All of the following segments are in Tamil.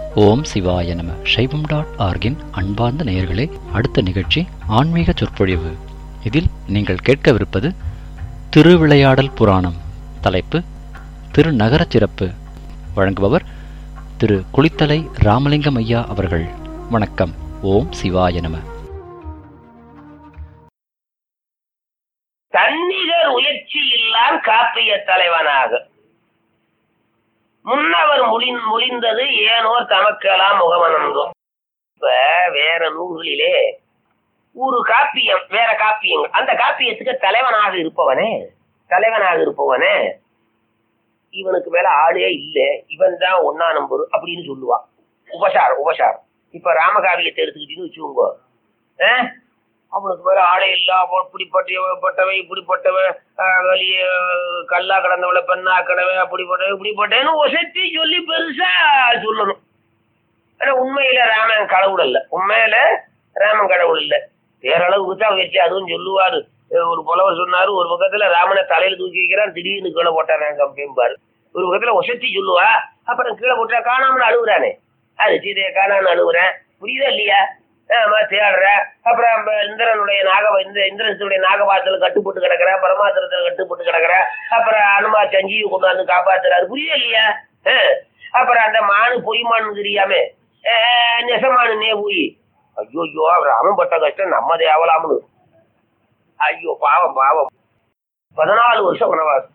ஓம் சிவாய நம சைவம் டாட் ஆர்கின் அன்பார்ந்த நேயர்களே அடுத்த நிகழ்ச்சி ஆன்மீக சொற்பொழிவு இதில் நீங்கள் கேட்கவிருப்பது திருவிளையாடல் புராணம் தலைப்பு திருநகரச் சிறப்பு வழங்குபவர் திரு குளித்தலை ராமலிங்கம் ஐயா அவர்கள் வணக்கம் ஓம் சிவாய நம தன்னிகர் உயர்ச்சி இல்லான் காப்பிய தலைவனாக முன்னவர் மொழிந் மொழிந்தது ஏனோர் தமக்கெல்லாம் முகமனந்தோ இப்ப வேற நூல்களிலே ஒரு காப்பியம் வேற காப்பியம் அந்த காப்பியத்துக்கு தலைவனாக இருப்பவனே தலைவனாக இருப்பவனே இவனுக்கு மேல ஆளே இல்ல இவன் தான் ஒன்னா நம்பர் அப்படின்னு சொல்லுவான் உபசாரம் உபசாரம் இப்ப ராமகாவியத்தை எடுத்துக்கிட்டீங்கன்னு வச்சுக்கோங்க ஆ? அவனுக்கு மேல ஆளே இல்ல அவன் இப்படிப்பட்டவ இப்படிப்பட்டவ ஆஹ், வெளிய கல்லா கிடந்தவளை பெண்ணா கிடவை அப்படிப்பட்டவ இப்படிப்பட்டேன்னு ஒசத்தி சொல்லி பெருசா சொல்லணும் ஆனா உண்மையில ராமன் கடவுள் இல்ல உண்மையில ராமன் கடவுள் இல்ல பேரளவுக்கு தான் வச்சு அதுவும் சொல்லுவாரு அஹ் ஒரு புலவர் சொன்னாரு ஒரு பக்கத்துல ராமனை தலையில தூக்கி வைக்கிறான் திடீர்னு கீழே போட்டாராங்க அப்படிம்பாரு ஒரு பக்கத்துல ஒசத்தி சொல்லுவா அப்புறம் கீழே போட்டா காணாமல் அழுகுறானே அது சீதையை காணாமல் அழுகுறேன் புரியுதா இல்லையா ஆமா தேடுற அப்புறம் அந்த இந்திரனுடைய நாக இந்த இந்திரனுடைய நாகபாத்திர கட்டுப்பட்டு கிடக்குற பரமாத்திரத்துல கட்டுப்பட்டு கிடக்குற அப்புறம் அனுமா சஞ்சீவி கொண்டு வந்து காப்பாத்துறாரு புரியுதா இல்லையா ஆ. அப்புறம் அந்த மானு பொய் மானு தெரியாம ஆ, நெசமானு நே போய் ஐயோ ஐயோ அவர் அவன் பட்ட கஷ்டம் நம்ம தேவலாம்னு ஐயோ பாவம் பாவம் பதினாலு வருஷம் வனவாசம்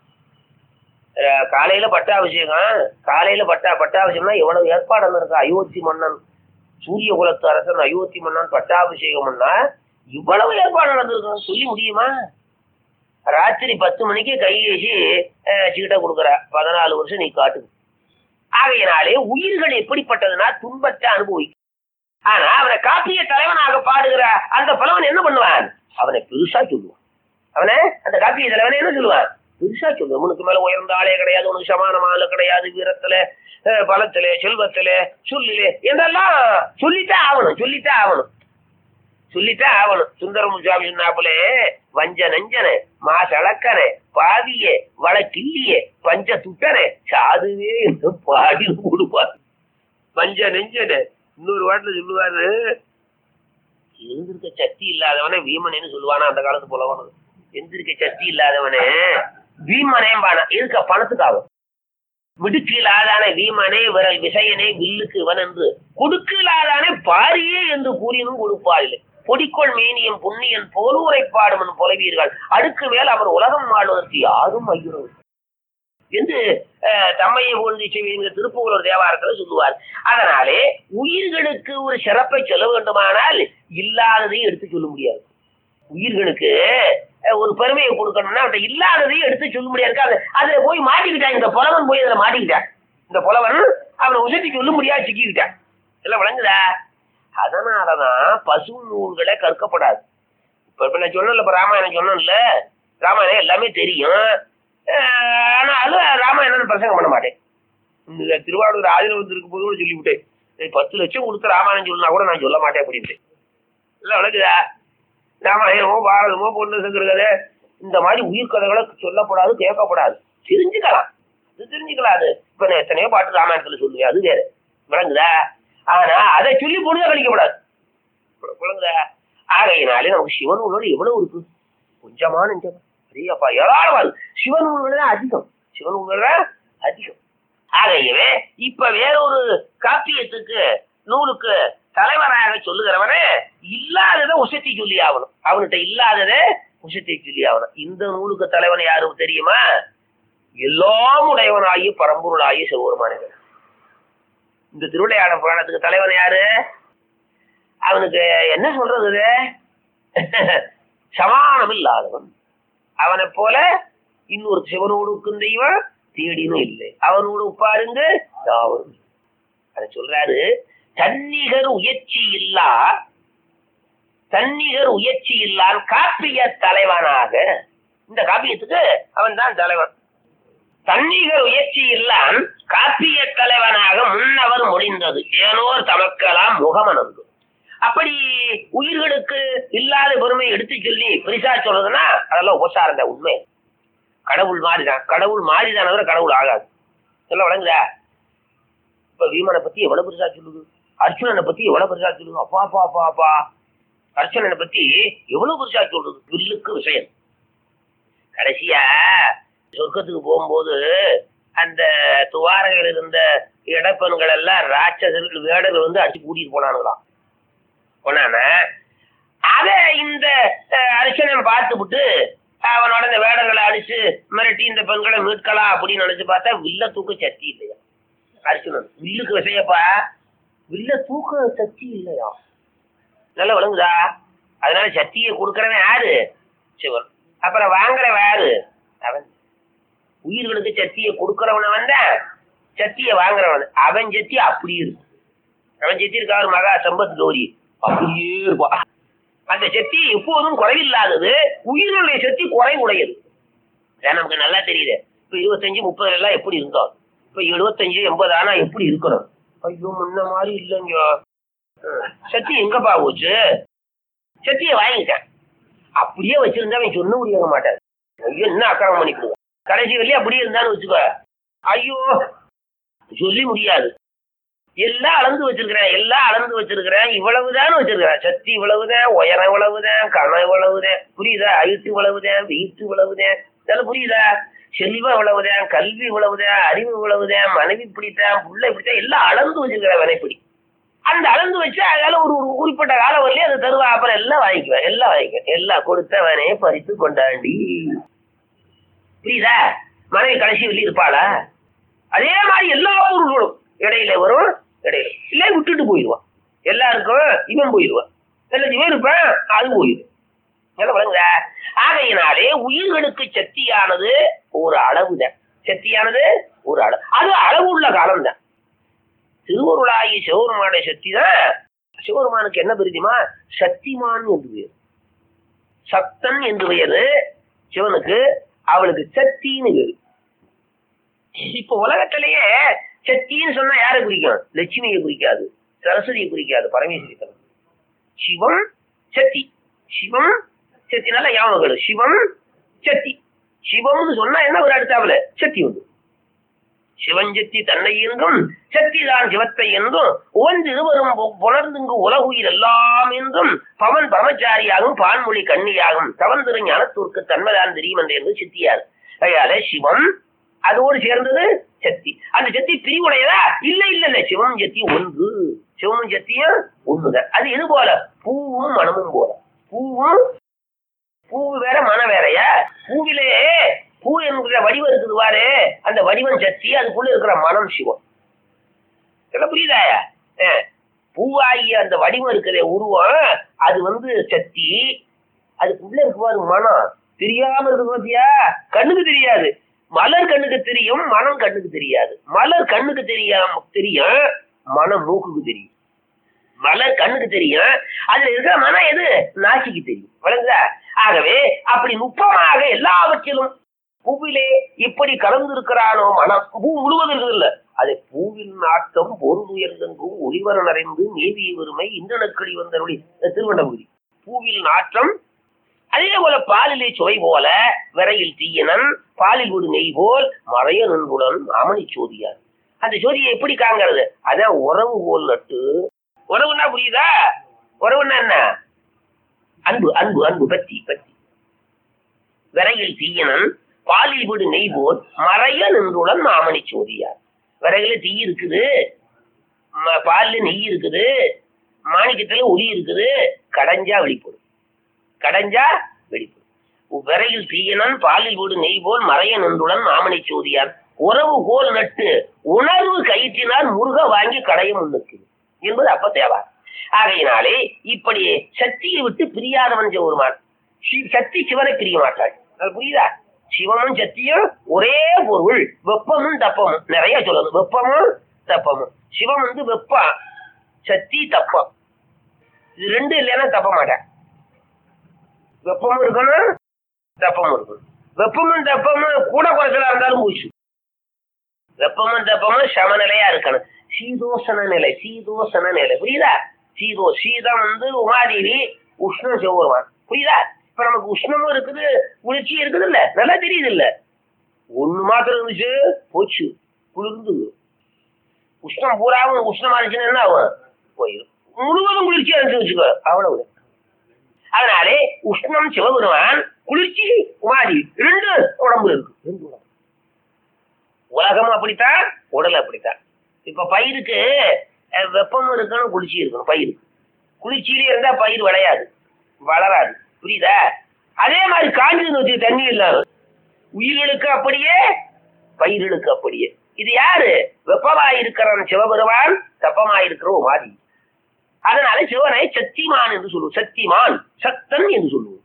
அஹ் காலையில பட்டாபிஷேகம் காலையில பட்டா பட்டாபிஷேகம்னா எவ்வளவு ஏற்பாடு இருக்கு அயோத்தி மன்னன் சூரிய குலத்து அரசன் அயோத்தி மன்னன் பட்டாபிஷேகம்னா இவ்வளவு ஏற்பாடு நடந்திருக்கும் சொல்லி முடியுமா ராத்திரி பத்து மணிக்கு கையேசி அஹ், சீட்டை கொடுக்குற பதினாலு வருஷம் நீ காட்டு ஆகையினாலே உயிர்கள் எப்படிப்பட்டதுன்னா துன்பத்தை அனுபவிக்கும் ஆனா அவனை காப்பிய தலைவனாக பாடுகிற அந்த புலவன் என்ன பண்ணுவான் அவனை பெருசா சொல்லுவான் அவனை அந்த காப்பிய தலைவனை என்ன சொல்லுவான் பெருசா சொல்லுவான் உனக்கு மேல உயர்ந்த ஆளே கிடையாது உனக்கு சமானமான ஆளு கிடையாது வீரத்துல அஹ், பலத்திலே செல்வத்திலே சொல்லிலே என்றெல்லாம் சொல்லித்தான் ஆகணும் சொல்லித்தான் ஆகணும் சொல்லித்தான் ஆகணும் சுந்தரம் சுவாமி சொன்னாப்புலே வஞ்ச நஞ்சனே மாசளக்கனே பாவியே வழக்கில்லியே பஞ்ச துட்டனே சாதுவே என்று பாடி கொடுப்பார் வஞ்ச நெஞ்சனே இன்னொரு வாட்டில் சொல்லுவாரு எழுந்திருக்க சக்தி இல்லாதவனே வீமனேன்னு சொல்லுவானா அந்த காலத்து போலவனு எந்திருக்க சக்தி இல்லாதவனே வீமனேம்பானா இருக்க பணத்துக்காகும் விடுக்கிலாதானே வீமனே விரல் விசையனே வில்லுக்கு இவன் என்று கொடுக்கிலாதானே பாரியே என்று கூறினும் கொடுப்பாரில்லை பொடிக்கொள் மேனியம் புண்ணியன் போலூரை பாடுமன் புலவீர்கள் அடுக்கு மேல் அவர் உலகம் வாழ்வதற்கு யாரும் ஐயுறவு என்று அஹ், தம்மையை போன்று செய்வீங்க திருப்பூர் தேவாரத்தில் சொல்லுவார் அதனாலே உயிர்களுக்கு ஒரு சிறப்பை சொல்ல வேண்டுமானால் இல்லாததையும் எடுத்து சொல்ல முடியாது உயிர்களுக்கு அஹ், ஒரு பெருமையை கொடுக்கணும்னா அவன் இல்லாததையும் எடுத்து சொல்ல முடியாது அது அதுல போய் மாட்டிக்கிட்டான் இந்த புலவன் போய் அதுல மாட்டிக்கிட்டான் இந்த புலவன் அவனை உசத்தி சொல்ல முடியாது சிக்கிக்கிட்டான் எல்லாம் விளங்குதா அதனாலதான் பசு நூல்களை கற்கப்படாது இப்ப இப்ப நான் சொன்னேன்ல இப்ப ராமாயணம் சொன்னேன்ல ராமாயணம் எல்லாமே தெரியும் அஹ் ஆனாலும் ராமாயணம் பிரசங்கம் பண்ண மாட்டேன் இந்த திருவாரூர் ஆதிரம் வந்திருக்கும் போது கூட சொல்லிவிட்டேன் நீ பத்து லட்சம் கொடுத்து ராமாயணம் சொன்னா கூட நான் சொல்ல மாட்டேன் அப்படின்ட்டு இல்லை விளக்குதா ராமாயணமோ பாரதமோ பொண்ணு சங்கருகதை இந்த மாதிரி உயிர் கதைகளை சொல்லப்படாது கேட்கப்படாது தெரிஞ்சுக்கலாம் அது தெரிஞ்சுக்கலாம் அது இப்ப நான் எத்தனையோ பாட்டு ராமாயணத்துல சொல்லுவேன் அது வேற விளங்குதா ஆனா அதை சொல்லி பொழுத கழிக்கப்படாது விளங்குதா ஆகையினாலே நமக்கு சிவன் உங்களோட எவ்வளவு இருக்கு கொஞ்சமா நெஞ்சமா பெரியப்பா ஏராளமாது சிவன் உங்களோட அதிகம் சிவன் உங்களோட அதிகம் ஆகையவே இப்ப வேறொரு காப்பியத்துக்கு நூலுக்கு தலைவராக சொல்லுகிறவனே இல்லாததை உசத்தி சொல்லி ஆகணும் அவன்கிட்ட இல்லாததை உசத்தி சொல்லி ஆகணும் இந்த நூலுக்கு தலைவன் யாரும் தெரியுமா எல்லாம் உடையவனாகி பரம்பொருளாகி சிவபெருமானவன் இந்த திருவிளையாட புராணத்துக்கு தலைவன் யாரு அவனுக்கு என்ன சொல்றது இது? சமானம் இல்லாதவன் அவனை போல இன்னொரு சிவனோடுக்கும் தெய்வம் தேடினும் இல்லை அவனோடு உப்பாருங்க யாவரும் இல்லை. அதை சொல்றாரு தன்னிகர் உயர்ச்சி இல்லா தன்னிகர் உயர்ச்சி இல்லான் காப்பிய தலைவனாக இந்த காப்பியத்துக்கு அவன் தான் தலைவன் தன்னிகர் உயர்ச்சி இல்லான் காப்பிய தலைவனாக முன்னவர் முடிந்தது ஏனோர் தமக்கலாம் முகமனந்து அப்படி உயிர்களுக்கு இல்லாத பெருமை எடுத்து சொல்லி பெரிசா சொல்றதுன்னா அதெல்லாம் உபசாரம் தான் உண்மை கடவுள் மாறிதான் கடவுள் மாறிதானவரை கடவுள் ஆகாது சொல்ல வழங்குதா இப்ப வீமனை பத்தி எவ்வளவு பெருசா சொல்லுது அர்ஜுனனை பத்தி எவ்வளவு பெருசா சொல்லுது அப்பா அப்பா அப்பா அப்பா அர்ஜுனனை பத்தி எவ்வளவு பெருசா சொல்லுது வில்லுக்கு விஷயம் கடைசியா சொர்க்கத்துக்கு போகும்போது அந்த துவாரகையில் இருந்த இடப்பெண்கள் எல்லாம் ராட்சசர்கள் வேடர்கள் வந்து அடிச்சு கூட்டிட்டு போனானுங்களாம் போனான அத இந்த அஹ், அர்ச்சனன் பார்த்துவிட்டு அவனோட இந்த வேடங்களை அடிச்சு மிரட்டி இந்த பெண்களை மீட்கலாம் அப்படின்னு நினைச்சு பார்த்தா வில்ல தூக்க சக்தி இல்லையா அர்ஜுனன் வில்லுக்கு விஷயப்பா வில்ல தூக்க சக்தி இல்லையா நல்லா விளங்குதா அதனால சக்தியை கொடுக்கறவன் யாரு சிவன் அப்புறம் வாங்குறவன் யாரு அவன் உயிர்களுக்கு சக்தியை கொடுக்கறவன வந்தான் சக்தியை வாங்குறவன் அவன் சக்தி அப்படி இருக்கு அவன் சக்தி இருக்காரு மகா சம்பத் கௌரி அப்படியே இருப்பா அந்த சக்தி எப்போதும் குறைவில்லாதது உயிர்களுடைய சக்தி குறைவுடையது அதான் நமக்கு நல்லா தெரியுது இப்ப இருபத்தஞ்சு முப்பதுல எல்லாம் எப்படி இருந்தோம் இப்ப எழுபத்தஞ்சு எண்பது ஆனா எப்படி இருக்கணும் ஐயோ முன்ன மாதிரி இல்லைங்க ஹம், சக்தி எங்கப்பா போச்சு சக்தியை வாங்கிட்டேன் அப்படியே வச்சிருந்தவன் சொன்ன முடியாத மாட்டார் ஐயோ என்ன அக்கிரமம் பண்ணிக்கிடுவான் கடைசி வரையும் அப்படியே இருந்தான்னு வச்சுக்கோ ஐயோ சொல்லி முடியாது எல்லாம் அளந்து வச்சிருக்கிறேன் எல்லாம் அளந்து வச்சிருக்கிறேன் இவ்வளவுதான் வச்சிருக்கிறேன் சக்தி இவ்வளவுதான் உயரம் இவ்வளவுதான் கணம் இவ்வளவுதான் புரியுதா அழுத்து இவ்வளவுதான் வீட்டு இவ்வளவுதான் இதெல்லாம் புரியுதா செல்வம் இவ்வளவுதான் கல்வி இவ்வளவுதான் அறிவு இவ்வளவுதான் மனைவி இப்படித்தான் புள்ள இப்படித்தான் எல்லாம் அளந்து வச்சிருக்கிறேன் வினைப்படி அந்த அளந்து வச்சு அதனால ஒரு ஒரு குறிப்பிட்ட காலம் வரலையே அதை தருவா அப்புறம் எல்லாம் வாங்கிக்குவேன் எல்லாம் வாங்கிக்குவேன் எல்லாம் கொடுத்தவனே பறித்து கொண்டாண்டி புரியுதா மனைவி கடைசி வெளியே இருப்பாளா அதே மாதிரி எல்லா பொருள்களும் இடையில வரும் இடையில இல்ல விட்டுட்டு போயிடுவான் எல்லாருக்கும் இவன் போயிடுவான் இல்ல இவன் இருப்பான் அது போயிடும் என்ன விளங்குதா ஆகையினாலே உயிர்களுக்கு சக்தியானது ஒரு அளவுதான் சக்தியானது ஒரு அளவு அது அளவுள்ள காலம்தான் திருவருளாகி சிவபெருமானுடைய சக்தி தான் சிவபெருமானுக்கு என்ன பெருதிமா சக்திமான் என்று பெயர் சக்தன் என்று பெயரு சிவனுக்கு அவளுக்கு சக்தின்னு பேரு இப்ப உலகத்திலேயே சக்தின்னு சொன்னா யாரை குறிக்கும் லட்சுமியை குறிக்காது சரஸ்வதியை குறிக்காது பரமேஸ்வரி தனம் சிவம் சக்தி சிவம் சக்தி நல்ல ஞாபகம் சிவம் சக்தி சிவம்னு சொன்னா என்ன ஒரு அடுத்தாப்புல சக்தி உண்டு சிவஞ்சக்தி தன்னை என்றும் சக்தி தான் சிவத்தை என்றும் உவந்து இருவரும் பு- புலர்ந்துங்கு உலகுயிர் எல்லாம் என்றும் பவன் பரமச்சாரியாகும் பான்மொழி கண்ணியாகும் தவந்திரு ஞானத்தூர்க்கு தன்மைதான் தெரியும் என்று என்று சித்தியார் அதனால சிவம் அதோடு சேர்ந்தது சக்தி அந்த சக்தி பிரிவுடையதா இல்ல இல்ல இல்ல சிவம் சக்தி ஒன்று சிவமும் சக்தியும் ஒண்ணுதான் அது எது போல பூவும் மனமும் போல பூவும் பூ வேற மனம் வேறயா பூவிலே பூ என்கிற வடிவம் இருக்குது பாரு அந்த வடிவம் சக்தி அதுக்குள்ள இருக்கிற மனம் சிவம் என்ன புரியுதாயா அஹ், பூவாகிய அந்த வடிவம் இருக்கிற உருவம் அது வந்து சக்தி அதுக்குள்ள இருக்கு பாரு மனம் தெரியாம இருக்குது பாத்தியா கண்ணுக்கு தெரியாது மலர் கண்ணுக்கு தெரியும் மனம் கண்ணுக்கு தெரியாது மலர் கண்ணுக்கு தெரியாம தெரியும் மனம் மூக்குக்கு தெரியும் மலர் கண்ணுக்கு தெரியும் அதுல இருக்கிற மனம் எது நாசிக்கு தெரியும் விளங்குதா ஆகவே அப்படி நுட்பமாக எல்லாவற்றிலும் பூவிலே எப்படி கலந்திருக்கிறானோ மனம் பூ முழுவதும் இருக்குது இல்ல அது பூவின் நாட்டம் பொருள் உயர்ந்தெங்கும் ஒளிவர நிறைந்து மேவிய வெறுமை இந்திரனக்களி வந்தருடைய திருவண்ணபுரி பூவில் நாற்றம் அதே போல பாலிலே சுவை போல விரையில் தீயனன் பாலில் ஒரு நெய் போல் மறைய நண்புடன் அமணி சோதியார் அந்த ஜோதியை எப்படி காங்கிறது அதான் உறவு போல் நட்டு உறவுன்னா புரியுதா உறவுன்னா என்ன அன்பு அன்பு அன்பு பத்தி பத்தி விரையில் தீயனன் பாலில் விடு நெய் போல் மறைய நின்றுடன் மாமணி சோதியார் விறகுல தீ இருக்குது ம- பால்ல நெய் இருக்குது மாணிக்கத்துல ஒளி இருக்குது கடைஞ்சா வெளிப்படும் கடைஞ்சா வெளிப்படும் விரையில் தீயனன் பாலில் விடு நெய் போல் மறைய நின்றுடன் மாமணி சோதியார் உறவு கோல் நட்டு உணர்வு கயிற்றினால் முருக வாங்கி கடைய முன்னுக்கு என்பது அப்ப தேவை ஆகையினாலே இப்படி சக்தியை விட்டு பிரியாதவன் ஒருமான் சக்தி சிவனை பிரிய மாட்டாள் அது புரியுதா சிவமும் சக்தியும் ஒரே பொருள் வெப்பமும் தப்பமும் நிறைய சொல்லணும் வெப்பமும் தப்பமும் சிவம் வந்து வெப்பம் சக்தி தப்பம் இது ரெண்டு இல்லைன்னா தப்ப மாட்டேன் வெப்பமும் இருக்கணும் தப்பமும் இருக்கணும் வெப்பமும் தப்பமும் கூட குறைச்சலா இருந்தாலும் பூச்சு வெப்பமும் தப்பமும் சமநிலையா இருக்கணும் சீதோசன நிலை சீதோசன நிலை புரியுதா சீதோ சீதம் வந்து உமாதேவி உஷ்ணம் சிவருவான் புரியுதா இப்ப நமக்கு உஷ்ணமும் இருக்குது குளிர்ச்சியும் இருக்குது இல்ல நல்லா தெரியுது இல்ல ஒண்ணு மாத்திரம் இருந்துச்சு போச்சு குளிர்ந்து உஷ்ணம் பூராவும் உஷ்ணமா இருந்துச்சுன்னா என்ன ஆகும் போயிடும் முழுவதும் குளிர்ச்சியா இருந்து வச்சுக்கோ அவ்வளவு அதனாலே உஷ்ணம் சிவபெருமான் குளிர்ச்சி உமாதி ரெண்டு உடம்பு இருக்கு ரெண்டு உடம்பு உலகம் அப்படித்தான் உடல் அப்படித்தான் இப்ப பயிருக்கு அஹ், வெப்பமும் இருக்கணும் குளிர்ச்சி இருக்கணும் பயிருக்கு குளிர்ச்சியிலே இருந்தா பயிர் விளையாது வளராது புரியுதா அதே மாதிரி காஞ்சிருந்து வச்சு தண்ணி இல்லாத உயிர்களுக்கு அப்படியே பயிர்களுக்கு அப்படியே இது யாரு வெப்பமாயிருக்கிறவன் சிவபெருமான் தப்பமாயிருக்கிற உமாதி அதனால சிவனை சக்திமான் என்று சொல்லுவோம் சக்திமான் சக்தன் என்று சொல்லுவோம்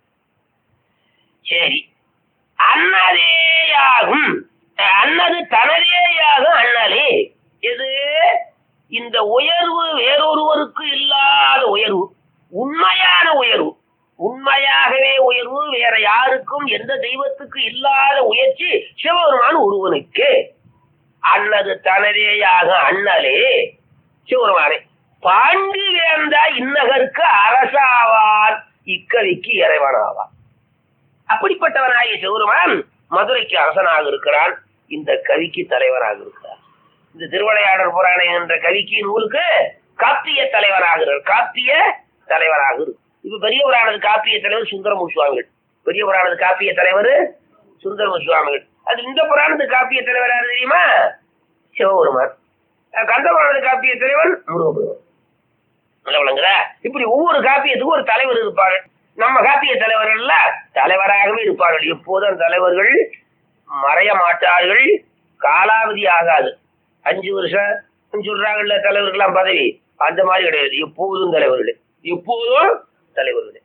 சரி அன்னதேயாகும் அன்னது தனதேயாகும் அண்ணலே எது இந்த உயர்வு வேறொருவருக்கு இல்லாத உயர்வு உண்மையான உயர்வு உண்மையாகவே உயர்வு வேற யாருக்கும் எந்த தெய்வத்துக்கு இல்லாத உயர்ச்சி சிவபெருமான் ஒருவனுக்கு அன்னது தனதேயாக அண்ணலே சிவபெருமானே பாண்டி வேந்தா இன்னகருக்கு அரசாவான் இக்கவிக்கு இறைவனாவான் அப்படிப்பட்டவனாகிய சிவபெருமான் மதுரைக்கு அரசனாக இருக்கிறான் இந்த கவிக்கு தலைவராக இருக்கிறார் இந்த திருவிளையாடல் புராணம் என்ற கவிக்கு நூலுக்கு காப்பிய தலைவராக இருக்கிறார் காப்பிய தலைவராக இருக்கு இப்ப பெரிய புராணத்து காப்பிய தலைவர் சுந்தரமு சுவாமிகள் பெரிய புராணத்து காப்பிய தலைவர் சுந்தரமு சுவாமிகள் அது இந்த புராணத்து காப்பிய தலைவர் யாரு தெரியுமா சிவபெருமான் அஹ் கந்த புராணத்து காப்பிய தலைவர் முருகபெருமான் நல்லா விளங்குதா இப்படி ஒவ்வொரு காப்பியத்துக்கும் ஒரு தலைவர் இருப்பாங்க நம்ம காப்பிய தலைவர்கள்ல தலைவராகவே இருப்பார்கள் எப்போதும் தலைவர்கள் மறைய மாட்டார்கள் காலாவதி ஆகாது அஞ்சு வருஷம் சொல்றாங்கல்ல தலைவர்கள்லாம் பதவி அந்த மாதிரி கிடையாது எப்போதும் தலைவர்கள் எப்போதும் தலைவர்கள்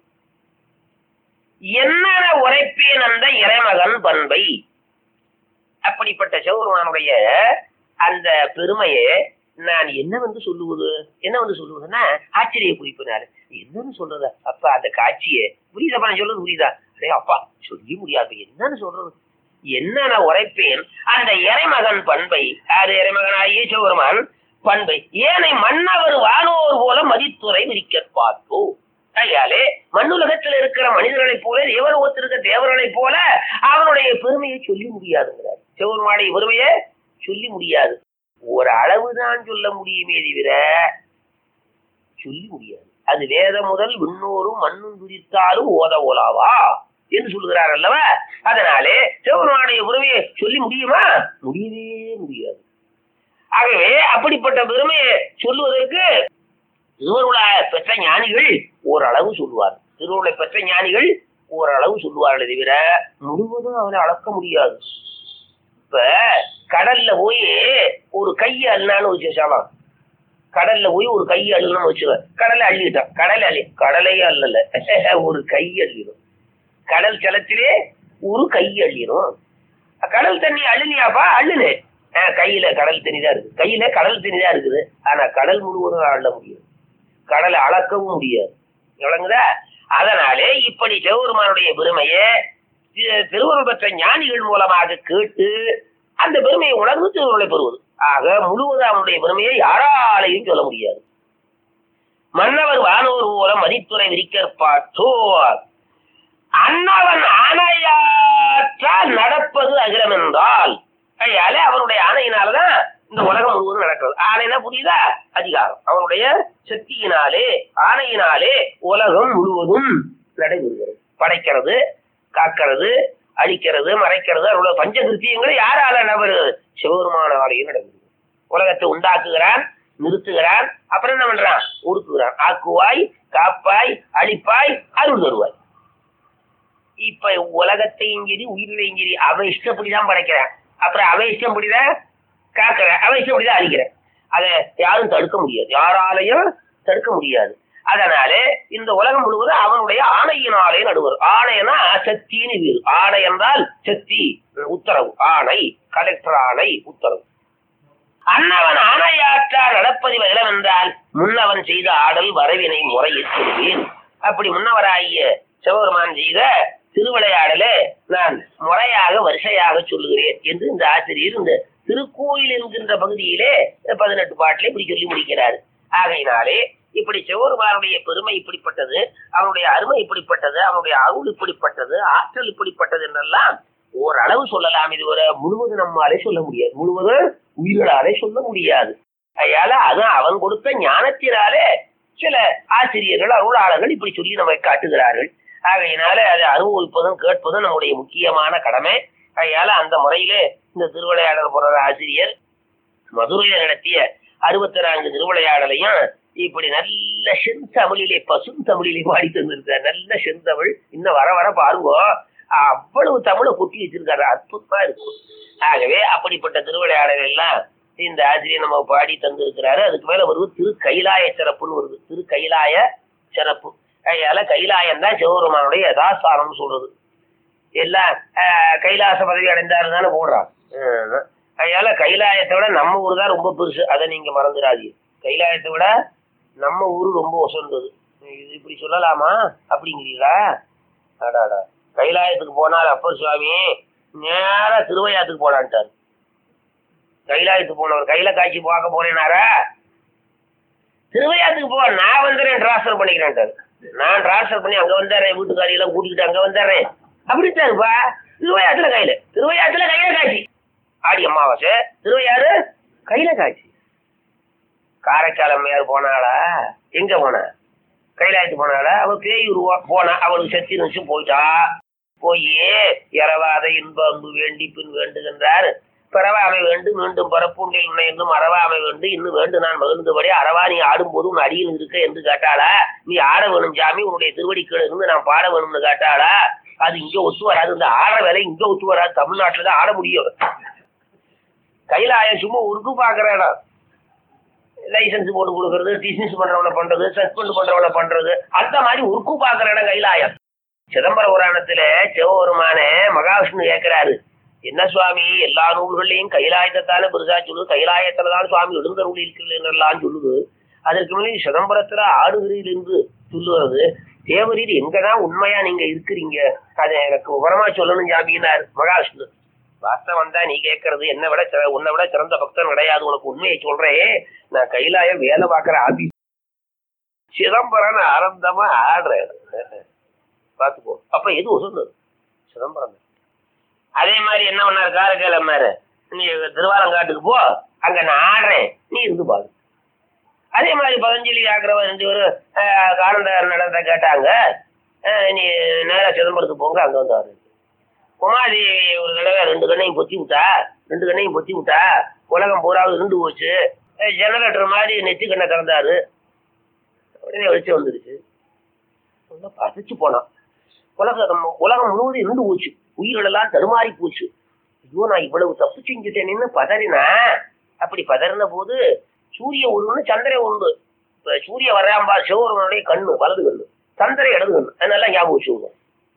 என்ன உரைப்பேன் அந்த இறைமகன் பண்பை அப்படிப்பட்ட சிவபெருமானுடைய அந்த பெருமையை நான் என்ன வந்து சொல்லுவது என்ன வந்து சொல்லுவதுன்னா ஆச்சரிய குறிப்பினால என்னன்னு சொல்றது அப்பா அந்த காட்சியை புரியுதாப்பா நான் சொல்றது புரியுதா அடே அப்பா சொல்லி முடியாது என்னன்னு சொல்றது என்ன நான் உரைப்பேன் அந்த இறைமகன் பண்பை அது இறைமகனாகிய சிவபெருமான் பண்பை ஏனை மன்னவர் வானோர் போல மதித்துறை விரிக்க பார்த்தோ கையாலே மண்ணுலகத்தில் இருக்கிற மனிதர்களைப் போல தேவலோகத்தில் இருக்கிற தேவர்களைப் போல அவனுடைய பெருமையை சொல்லி முடியாதுங்கிறார் சிவபெருமானுடைய பெருமையை சொல்லி முடியாது ஒரு அளவுதான் சொல்ல முடியுமே தவிர சொல்லி முடியாது அது வேத முதல் விண்ணோரும் மண்ணும் துரித்தாலும் ஓத ஓலாவா என்று சொல்லுகிறார் அல்லவா அதனாலே சிவபெருமானுடைய பெருமையை சொல்லி முடியுமா முடியவே முடியாது ஆகவே அப்படிப்பட்ட பெருமையை சொல்லுவதற்கு திருவருளை பெற்ற ஞானிகள் ஓரளவு சொல்லுவார் திருவருளை பெற்ற ஞானிகள் ஓரளவு சொல்லுவார்களே தவிர முழுவதும் அவனை அளக்க முடியாது இப்ப கடல்ல போய் ஒரு கையை அள்ளினான்னு வச்சுக்கலாம் கடல்ல போய் ஒரு கையை அள்ளணும்னு வச்சுக்க கடலை அள்ளிட்டான் கடலை அள்ளி கடலையே அள்ளல ஒரு கை அள்ளிடும் கடல் ஜலத்திலே ஒரு கை அள்ளிடும் கடல் தண்ணி அள்ளினியாப்பா அள்ளுனே ஆஹ் கையில கடல் தண்ணி தான் இருக்கு கையில கடல் தண்ணி தான் இருக்குது ஆனா கடல் முழுவதும் அள்ள முடியாது கடலை அளக்கவும் முடியாது விளங்குதா அதனாலே இப்படி சிவபெருமானுடைய பெருமையை தி- திருவருள் பெற்ற ஞானிகள் மூலமாக கேட்டு அந்த பெருமையை உணர்ந்து திருவருளை பெறுவது ஆக முழுவதும் அவனுடைய பெருமையை யாராலையும் சொல்ல முடியாது மன்னவர் வானோர் போல மதித்துறை விரிக்கற்பாற்றோர் அன்னவன் ஆணையாற்றால் நடப்பது அகிலம் என்றால் கையாலே அவனுடைய ஆணையினாலதான் இந்த உலகம் முழுவதும் நடக்கிறது ஆணைனா புரியுதா அதிகாரம் அவனுடைய சக்தியினாலே ஆணையினாலே உலகம் முழுவதும் நடைபெறுகிறது படைக்கிறது காக்கிறது அழிக்கிறது மறைக்கிறது அவருடைய பஞ்சகிருத்தியங்களும் யாரால நடைபெறுகிறது சிவபெருமானாலேயும் நடைபெறுகிறது உலகத்தை உண்டாக்குகிறான் நிறுத்துகிறான் அப்புறம் என்ன பண்றான் ஒடுக்குகிறான் ஆக்குவாய் காப்பாய் அழிப்பாய் அருள் தருவாய் இப்ப உலகத்தையும் சரி உயிரிலையும் சரி அவன் இஷ்டப்படிதான் படைக்கிறான் அப்புறம் அவன் இஷ்டப்படிதான் காக்கிறேன் அவன் இஷ்டப்படிதான் அழிக்கிறேன் அதை யாரும் தடுக்க முடியாது யாராலையும் தடுக்க முடியாது அதனாலே இந்த உலகம் முழுவதும் அவனுடைய ஆணையினாலே நடுவர் ஆணையனா சக்தின்னு வீடு ஆணை என்றால் சக்தி உத்தரவு ஆணை கலெக்டர் ஆணை உத்தரவு அன்னவன் ஆணையாற்றால் நடப்பது இளம் என்றால் முன்னவன் செய்த ஆடல் வரவினை முறையில் சொல்வேன் அப்படி முன்னவராகிய சிவபெருமான் செய்த திருவிளையாடலே நான் முறையாக வரிசையாக சொல்லுகிறேன் என்று இந்த ஆசிரியர் இந்த திருக்கோயில் என்கின்ற பகுதியிலே பதினெட்டு பாட்டிலே இப்படி சொல்லி முடிக்கிறார் ஆகையினாலே இப்படி சிவபெருமானுடைய பெருமை இப்படிப்பட்டது அவனுடைய அருமை இப்படிப்பட்டது அவனுடைய அருள் இப்படிப்பட்டது ஆற்றல் இப்படிப்பட்டது என்றெல்லாம் ஓரளவு சொல்லலாம் இது ஒரு முழுவதும் நம்மாலே சொல்ல முடியாது முழுவதும் உயிர்களாலே சொல்ல முடியாது அதனால அது அவன் கொடுத்த ஞானத்தினாலே சில ஆசிரியர்கள் அருளாளர்கள் இப்படி சொல்லி நம்மை காட்டுகிறார்கள் ஆகையினால அதை அனுபவிப்பதும் கேட்பதும் நம்முடைய முக்கியமான கடமை அதனால அந்த முறையிலே இந்த திருவிளையாடல் போற ஆசிரியர் மதுரையில நடத்திய அறுபத்தி நான்கு திருவிளையாடலையும் இப்படி நல்ல செந்தமிழிலே பசுந்தமிழிலே பாடி தந்திருக்கார் நல்ல செந்தமிழ் இன்னும் வர வர பாருங்க அவ்வளவு தமிழை கொட்டி வச்சிருக்காரு அற்புதமா இருக்கும் ஆகவே அப்படிப்பட்ட திருவிளையாடல் எல்லாம் இந்த ஆசிரியர் நம்ம பாடி தந்திருக்கிறாரு அதுக்கு மேல வருவது திரு கைலாய சிறப்புன்னு வருது திரு கைலாய சிறப்பு அதனால கைலாயம் தான் சிவபெருமானுடைய யதாஸ்தானம் சொல்றது எல்லாம் ஆஹ், கைலாச பதவி அடைந்தாரு தானே போடுறான் ஆஹ், அதனால கைலாயத்தை விட நம்ம ஊர் தான் ரொம்ப பெருசு அதை நீங்க மறந்துடாதீங்க கைலாயத்தை விட நம்ம ஊரு ரொம்ப உசந்தது இது இப்படி சொல்லலாமா அப்படிங்கிறீங்களா அடாடா கைலாயத்துக்கு போனார் அப்பர் சுவாமி நேரா திருவையாத்துக்கு போனான்ட்டார் கைலாயத்துக்கு போனவர் கையில காட்சி பார்க்க போறேனாரா திருவையாத்துக்கு போ நான் வந்துடுறேன் டிரான்ஸ்ஃபர் பண்ணிக்கிறேன்ட்டாரு நான் டிரான்ஸ்ஃபர் பண்ணி அங்க வந்துடுறேன் வீட்டுக்காரி எல்லாம் கூட்டிக்கிட்டு அங்க வந்துடுறேன் அப்படித்தாருப்பா திருவையாத்துல கையில திருவையாத்துல கையில காட்சி ஆடி அமாவாசை திருவையாறு கையில காட்சி காரைக்கால் அம்மையார் போனாளா எங்க போனா கைலாயத்து போனாளா அவ பேயூர் போ- போனா அவளுக்கு சக்தி நிமிஷம் போயிட்டா போய் இரவாத இன்ப அன்பு வேண்டி பின் வேண்டுகின்றார் பிறவாமை வேண்டு மீண்டும் பரப்புண்டில் உன்னை இன்னும் அறவாமை வேண்டு இன்னும் வேண்டு நான் மகிழ்ந்தபடி அறவா நீ ஆடும்போது உன் அடியில் இருக்க என்று கேட்டாளா நீ ஆட வேணும் சாமி உன்னுடைய திருவடி கீழே இருந்து நான் பாட வேணும்னு கேட்டாளா அது இங்க ஒத்து வராது இந்த ஆட வேலை இங்க ஒத்து வராது தமிழ்நாட்டுல தான் ஆட முடியும் கைலாயம் சும்மா உருக்கு பாக்குற இடம் லைசன்ஸ் போட்டு கொடுக்கறது டிஸ்மிஸ் பண்றவன பண்றது சஸ்பெண்ட் பண்றவன பண்றது அந்த மாதிரி உருக்கு பாக்குற இடம் கைலாயம் சிதம்பர புராணத்துல சிவபெருமான மகாவிஷ்ணு கேட்கிறாரு என்ன சுவாமி எல்லா நூல்கள்லையும் கைலாயத்தைத்தானே பெருசா சொல்லுது கைலாயத்துலதான் சுவாமி எழுந்தருள் இருக்கிறான் சொல்லுது அதற்கு மேலே சிதம்பரத்துல ஆடுகிறீர் என்று சொல்லுவது தேவரீர் எங்கதான் உண்மையா நீங்க இருக்கிறீங்க அதை எனக்கு விவரமா சொல்லணும் சாமினார் மகாவிஷ்ணு வாஸ்தவம் தான் நீ கேட்கறது என்ன விட சிற- உன்னை விட சிறந்த பக்தன் கிடையாது உனக்கு உண்மையை சொல்றேன் நான் கைலாயம் வேலை பார்க்கிற ஆபி சிதம்பரம் ஆனந்தமா ஆடுறேன் பாத்துக்கோ அப்ப எது சொன்னது சிதம்பரம் தான். அதே மாதிரி என்ன பண்ணாரு காரைக்கால் அம்மாரு நீ திருவாலங்காட்டுக்கு போ அங்க நான் ஆடுறேன் நீ இருந்து பாரு அதே மாதிரி பதஞ்சலி ஆக்கிறவன் ரெண்டு பேரும் ஆஹ், காலண்டார் நடந்த கேட்டாங்க ஆஹ், நீ நேரா சிதம்பரத்துக்கு போங்க அங்க வந்து ஆடு குமாரி ஒரு தடவை ரெண்டு கண்ணையும் பொத்தி விட்டா ரெண்டு கண்ணையும் பொத்தி விட்டா உலகம் பூராவும் இருந்து போச்சு ஜெனரேட்டர் மாதிரி நெத்தி கண்ணை திறந்தாரு உடனே வெளிச்சம் வந்துருச்சு ரொம்ப பசிச்சு போனான் உலகம் உலகம் முழுவதும் இருந்து போச்சு உயிர்கள் எல்லாம் தடுமாறி போச்சு ஐயோ நான் இவ்வளவு தப்பு செஞ்சுட்டேன்னு பதறினா அப்படி பதறின போது சூரிய ஒண்ணு சந்திரன் ஒன்று இப்ப சூரிய வராம்பா சிவருடைய கண்ணு வலது கண்ணு சந்திரன் இடது கண்ணு அதனால ஞாபகம் வச்சுக்கோங்க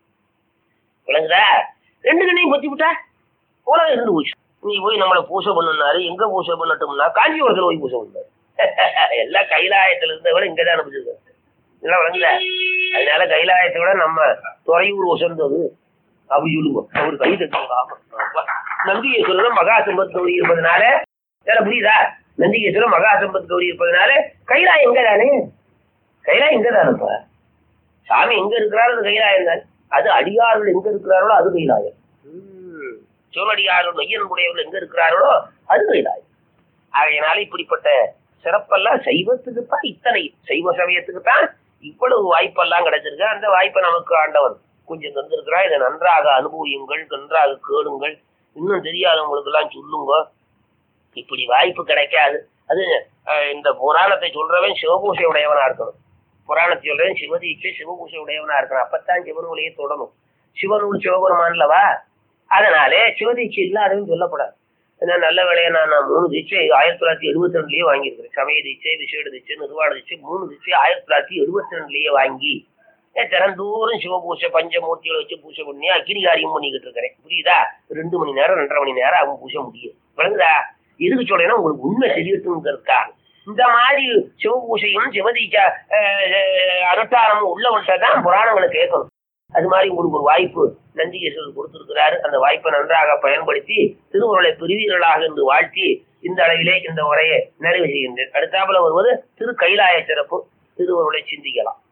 விளங்குதா ரெண்டு கண்ணையும் பத்தி விட்டா உலகம் இருந்து போச்சு நீ போய் நம்மளை பூசை பண்ணுனாரு எங்க பூசை பண்ணட்டும்னா காஞ்சிபுரத்துல போய் பூசை பண்ணாரு எல்லாம் கைலாயத்துல இருந்த விட இங்கதான் அனுப்பிச்சிருக்காரு இதெல்லாம் விளங்குதா அதனால கைலாயத்தை விட நம்ம துறையூர் உசந்தது அப்படி சொல்லுங்க அவர் கை தட்டுவாங்க ஆமா ஆமா. நந்திகேஸ்வரர் மகா சம்பத் கௌரி இருப்பதனால வேற புரியுதா நந்திகேஸ்வரர் மகா சம்பத் கௌரி இருப்பதனால கைலாயம் எங்க தானே கைலாயம் எங்க தானப்பா சாமி எங்க இருக்கிறாரோ அது கைலாயம் தான் அது அடியார்கள் எங்க இருக்கிறார்களோ அது கைலாயம் ம். சிவனடியார்கள் மையனுடையவர்கள் எங்க இருக்கிறார்களோ அது கைலாயம் ஆகையினால இப்படிப்பட்ட சிறப்பெல்லாம் சைவத்துக்குத்தான் இத்தனை சைவ சமயத்துக்குத்தான் இவ்வளவு வாய்ப்பெல்லாம் கிடைச்சிருக்கு அந்த வாய்ப்பை நமக்கு ஆண்டவன் கொஞ்சம் தந்திருக்கிறா இதை நன்றாக அனுபவியுங்கள் நன்றாக கேளுங்கள் இன்னும் தெரியாதவங்களுக்கு எல்லாம் சொல்லுங்க இப்படி வாய்ப்பு கிடைக்காது அது அஹ், இந்த புராணத்தை சொல்றவன் சிவபூசை உடையவனா இருக்கணும் புராணத்தை சொல்றவன் சிவதீட்சை சிவபூசை உடையவனா இருக்கணும் அப்பத்தான் சிவநூலையே தொடணும் சிவநூல் சிவபெருமான்லவா அதனாலே சிவதீட்சை இல்லாதவன் சொல்லப்படாது ஏன்னா நல்ல வேலையை நான் நான் மூணு தீட்சை ஆயிரத்தி தொள்ளாயிரத்தி எழுபத்தி ரெண்டுலயே வாங்கியிருக்கிறேன் சமய தீட்சை விசேட தீட்சை நிர்வாண தீட்சை மூணு தீட்சை ஆயிரத்தி தொள்ளாயிரத்தி எழுபத்தி ரெண்டுலயே வாங்கி ஏன் தினந்தோறும் சிவபூசை பஞ்சமூர்த்திகளை வச்சு பூஜை பண்ணி அக்கினி காரியம் பண்ணிக்கிட்டு இருக்கிறேன் புரியுதா ரெண்டு மணி நேரம் ரெண்டரை மணி நேரம் அவன் பூஜை முடியும் விளங்குதா எதுக்கு சொல்றேன்னா உங்களுக்கு உண்மை தெரியட்டுங்கிறதுக்காக இந்த மாதிரி சிவபூசையும் சிவதீச்சா அனுஷ்டானமும் உள்ளவன்கிட்ட தான் புராணங்களை கேட்கணும் அது மாதிரி உங்களுக்கு ஒரு வாய்ப்பு நந்திகேஸ்வரர் கொடுத்திருக்கிறாரு அந்த வாய்ப்பை நன்றாக பயன்படுத்தி திருவுருளை பிரிவீர்களாக என்று வாழ்த்தி இந்த அளவிலே இந்த உரையை நிறைவு செய்கின்றேன் அடுத்தாப்புல வருவது திரு கைலாய சிறப்பு திருவுருளை சிந்திக்கலாம்